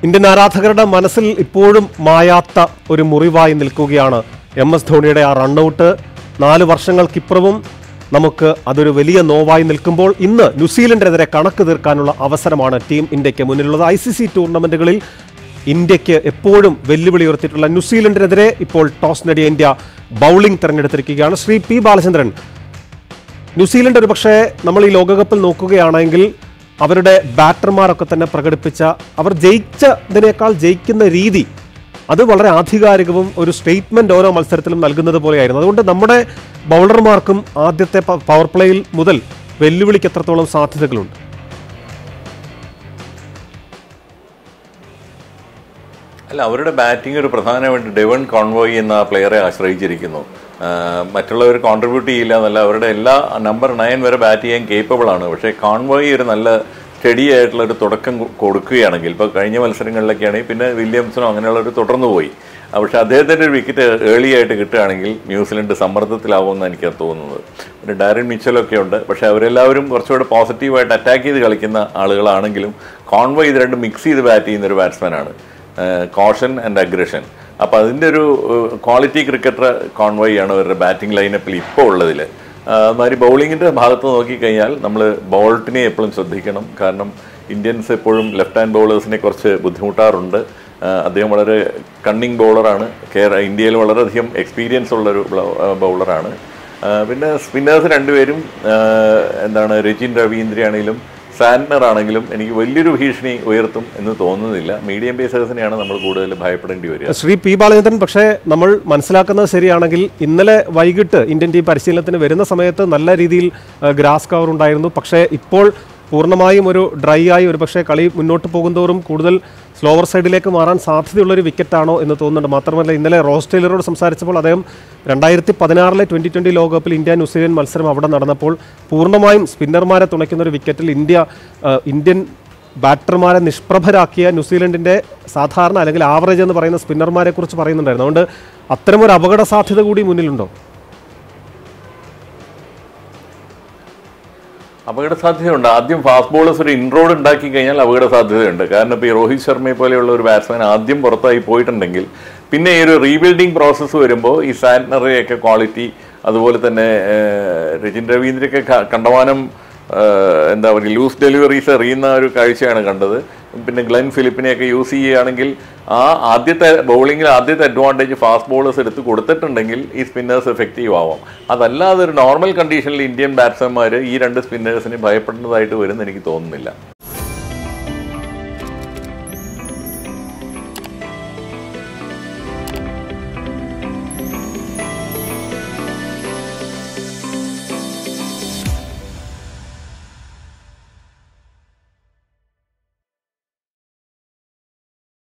Indian ആരാധകരുടെ മനസ്സിൽ ഇപ്പോഴും മായാത്ത ഒരു മുറിവായി നിൽക്കുകയാണ് എം എസ് ധോണിയുടെ ആ റണ്ണൌട്ട് നാല് വർഷങ്ങൾക്കിപ്പുറവും നമുക്ക് അതൊരു വലിയ നോവായി നിൽക്കുമ്പോൾ ഇന്ന് ന്യൂസിലൻഡിനെതിരെ കണക്ക് തീർക്കാനുള്ള അവസരമാണ് ടീം ഇന്ത്യക്ക് മുന്നിലുള്ളത് ഐ സി സി ടൂർണമെന്റുകളിൽ ഇന്ത്യക്ക് എപ്പോഴും വെല്ലുവിളി ഉയർത്തിയിട്ടുള്ള ന്യൂസിലൻഡിനെതിരെ ഇപ്പോൾ ടോസ് നേടിയ ഇന്ത്യ ബൗളിംഗ് തെരഞ്ഞെടുത്തിരിക്കുകയാണ് ശ്രീ പി ബാലചന്ദ്രൻ ന്യൂസിലൻഡ് ഒരു പക്ഷേ നമ്മൾ ഈ ലോകകപ്പിൽ നോക്കുകയാണെങ്കിൽ അവരുടെ ബാറ്റർമാരൊക്കെ തന്നെ പ്രകടിപ്പിച്ച അവർ ജയിച്ചതിനേക്കാൾ ജയിക്കുന്ന രീതി അത് വളരെ ആധികാരികവും ഒരു സ്റ്റേറ്റ്മെന്റ് ഓരോ മത്സരത്തിലും നൽകുന്നത് പോലെയായിരുന്നു അതുകൊണ്ട് നമ്മുടെ ബൗളർമാർക്കും ആദ്യത്തെ പ- പവർ പ്ലേയിൽ മുതൽ വെല്ലുവിളിക്ക് എത്രത്തോളം സാധ്യതകളുണ്ട് അല്ല അവരുടെ ബാറ്റിംഗ് ഒരു പ്രധാനമായിട്ട് ഡെവൺ കോൺവോയ് എന്ന പ്ലെയറെ ആശ്രയിച്ചിരിക്കുന്നു ആ, മറ്റുള്ളവർ കോൺട്രിബ്യൂട്ട് ചെയ്യില്ല എന്നല്ല അവരുടെ എല്ലാ നമ്പർ നയൻ വരെ ബാറ്റ് ചെയ്യാൻ കേപ്പബിൾ ആണ് പക്ഷേ കോൺവോയ് ഒരു നല്ല സ്റ്റഡി ആയിട്ടുള്ള ഒരു തുടക്കം കൊ- കൊടുക്കുകയാണെങ്കിൽ ഇപ്പോൾ കഴിഞ്ഞ മത്സരങ്ങളിലൊക്കെ ആണെങ്കിൽ പിന്നെ വില്യംസനോ അങ്ങനെയുള്ളവർ തുടർന്നു പോയി ആ, പക്ഷേ അദ്ദേഹത്തിൻ്റെ ഒരു വിക്കറ്റ് ഏർലി ആയിട്ട് കിട്ടുകയാണെങ്കിൽ ന്യൂസിലൻഡ് സമ്മർദ്ദത്തിലാവുമെന്ന് എനിക്ക് തോന്നുന്നത് ഒരു ഡാരിൻ മിച്ചലൊക്കെ ഉണ്ട് പക്ഷേ അവരെല്ലാവരും കുറച്ചുകൂടെ പോസിറ്റീവായിട്ട് അറ്റാക്ക് ചെയ്ത് കളിക്കുന്ന ആളുകളാണെങ്കിലും കോൺവോയ് ഇത് രണ്ടും മിക്സ് ചെയ്ത് ബാറ്റ് ചെയ്യുന്ന ഒരു ബാറ്റ്സ്മാനാണ് കോഷൻ ആൻഡ് അഗ്രഷൻ അപ്പോൾ അതിൻ്റെ ഒരു ക്വാളിറ്റി ക്രിക്കറ്റർ കോൺവോയ് ആണ് അവരുടെ ബാറ്റിംഗ് ലൈനപ്പിൽ ഇപ്പോൾ ഉള്ളതിൽ മാതിരി ബൗളിങ്ങിൻ്റെ ഭാഗത്ത് നോക്കിക്കഴിഞ്ഞാൽ നമ്മൾ ബോൾട്ടിനെ എപ്പോഴും ശ്രദ്ധിക്കണം കാരണം ഇന്ത്യൻസ് എപ്പോഴും ലെഫ്റ്റ് ഹാൻഡ് ബൗളേഴ്സിനെ കുറച്ച് ബുദ്ധിമുട്ടാറുണ്ട് ആ, അദ്ദേഹം വളരെ കണ്ണിങ് ബൗളറാണ് കേര ഇന്ത്യയിൽ വളരെയധികം എക്സ്പീരിയൻസ് ഉള്ളൊരു ബൗളറാണ് പിന്നെ സ്പിന്നേഴ്സ് രണ്ടുപേരും ആ, എന്താണ് രജിൻ രവീന്ദ്രയാണെങ്കിലും സാൻഡർ ആണെങ്കിലും എനിക്ക് വലിയൊരു ഭീഷണി ഉയർത്തും എന്ന് തോന്നുന്നില്ല മീഡിയം പേസേഴ്സിനെയാണ് നമ്മൾ കൂടുതൽ ഭയപ്പെടേണ്ടി വരിക ശ്രീ പി ബാലചന്ദ്രൻ പക്ഷേ നമ്മൾ മനസ്സിലാക്കുന്നത് ശരിയാണെങ്കിൽ ഇന്നലെ വൈകിട്ട് ഇന്ത്യൻ ടീം പരിശീലനത്തിന് വരുന്ന സമയത്ത് നല്ല രീതിയിൽ ആ, ഗ്രാസ് കവർ ഉണ്ടായിരുന്നു പക്ഷേ ഇപ്പോൾ പൂർണ്ണമായും ഒരു ഡ്രൈ ആയി ഒരു പക്ഷേ കളി മുന്നോട്ട് പോകുന്തോറും കൂടുതൽ സ്ലോവർ സൈഡിലേക്ക് മാറാൻ സാധ്യതയുള്ള ഒരു വിക്കറ്റാണോ എന്ന് തോന്നുന്നുണ്ട് മാത്രമല്ല ഇന്നലെ റോസ് ടൈലറോട് സംസാരിച്ചപ്പോൾ അദ്ദേഹം രണ്ടായിരത്തി പതിനാറിലെ ട്വൻ്റി ട്വൻ്റി ലോകകപ്പിൽ ഇന്ത്യ ന്യൂസിലൻഡ് മത്സരം അവിടെ നടന്നപ്പോൾ പൂർണ്ണമായും സ്പിന്നർമാരെ തുണയ്ക്കുന്ന ഒരു വിക്കറ്റിൽ ഇന്ത്യ ആ, ഇന്ത്യൻ ബാറ്റർമാരെ നിഷ്പ്രഭരാക്കിയ ന്യൂസിലൻഡിന്റെ സാധാരണ അല്ലെങ്കിൽ ആവറേജ് എന്ന് പറയുന്ന സ്പിന്നർമാരെ കുറിച്ച് പറയുന്നുണ്ടായിരുന്നു അതുകൊണ്ട് അത്തരമൊരു അപകട സാധ്യത കൂടി മുന്നിലുണ്ടോ അപകട സാധ്യതയുണ്ട് ആദ്യം ഫാസ്റ്റ് ബോളേഴ്സ് ഒരു ഇൻറോഡ് ഉണ്ടാക്കി കഴിഞ്ഞാൽ അപകട സാധ്യതയുണ്ട് കാരണം ഇപ്പോൾ ഈ രോഹിത് ശർമ്മയെ പോലെയുള്ള ഒരു ബാറ്റ്സ്മാൻ ആദ്യം പുറത്തായി പോയിട്ടുണ്ടെങ്കിൽ പിന്നെ ഈ ഒരു റീബിൽഡിംഗ് പ്രോസസ്സ് വരുമ്പോൾ ഈ സാന്റ്നറിയൊക്കെ ക്വാളിറ്റി അതുപോലെ തന്നെ ഏഹ്, രജിൻ രവീന്ദ്രയൊക്കെ ക- കണ്ടമാനം ഏഹ്, എന്താ പറയുക ലൂസ് ഡെലിവറീസ് എറിയുന്ന ഒരു കാഴ്ചയാണ് കണ്ടത് പിന്നെ ഗ്ലെൻ ഫിലിപ്പിനെയൊക്കെ യൂസ് ചെയ്യുകയാണെങ്കിൽ ആ ആദ്യത്തെ ബൗളിങ്ങിൽ ആദ്യത്തെ അഡ്വാൻറ്റേജ് ഫാസ്റ്റ് ബോളേഴ്സ് എടുത്ത് കൊടുത്തിട്ടുണ്ടെങ്കിൽ ഈ സ്പിന്നേഴ്സ് എഫക്റ്റീവ് ആവാം അതല്ലാതെ ഒരു നോർമൽ കണ്ടീഷനിൽ ഇന്ത്യൻ ബാറ്റ്സ്മാൻമാർ ഈ രണ്ട് സ്പിന്നേഴ്സിനെ ഭയപ്പെടുന്നതായിട്ട് വരുമെന്ന് എനിക്ക് തോന്നുന്നില്ല